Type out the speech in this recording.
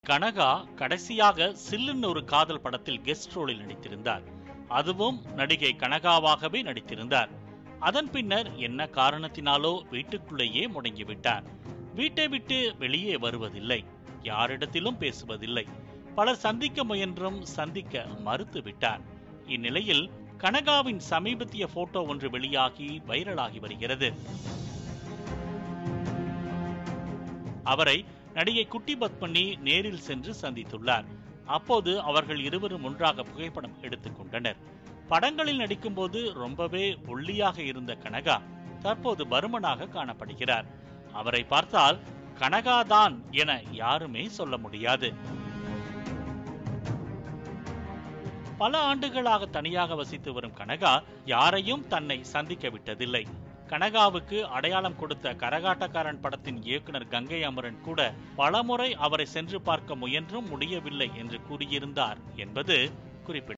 கனகா கடைசியாக சில்லுன்னு ஒரு காதல் படத்தில் கெஸ்ட் ரோலில் நடித்திருந்தார் அதுவும் நடிகை கனகாவாகவே நடித்திருந்தார் அதன் பின்னர் என்ன காரணத்தினாலோ வீட்டுக்குள்ளேயே முடங்கிவிட்டார் வீட்டை விட்டு வெளியே வருவதில்லை யாரிடத்திலும் பேசுவதில்லை பலர் சந்திக்க முயன்றும் சந்திக்க மறுத்து விட்டார் இந்நிலையில் கனகாவின் சமீபத்திய போட்டோ ஒன்று வெளியாகி வைரலாகி வருகிறது அவரை நடிகை குட்டி பத்மனி நேரில் சென்று சந்தித்துள்ளார் அப்போது அவர்கள் இருவரும் ஒன்றாக புகைப்படம் எடுத்துக் கொண்டனர் படங்களில் நடிக்கும்போது ரொம்பவே ஒல்லியாக இருந்த கனகா தற்போது பருமனாக காணப்படுகிறார் அவரை பார்த்தால் கனகாதான் என யாருமே சொல்ல முடியாது பல ஆண்டுகளாக தனியாக வசித்து வரும் கனகா யாரையும் தன்னை சந்திக்க விட்டதில்லை கனகாவுக்கு அடையாளம் கொடுத்த கரகாட்டக்காரன் படத்தின் இயக்குனர் கங்கை அமரன் கூட பலமுறை அவரை சென்று பார்க்க முயன்றும் முடியவில்லை என்று கூறியிருந்தார் என்பது குறிப்பிட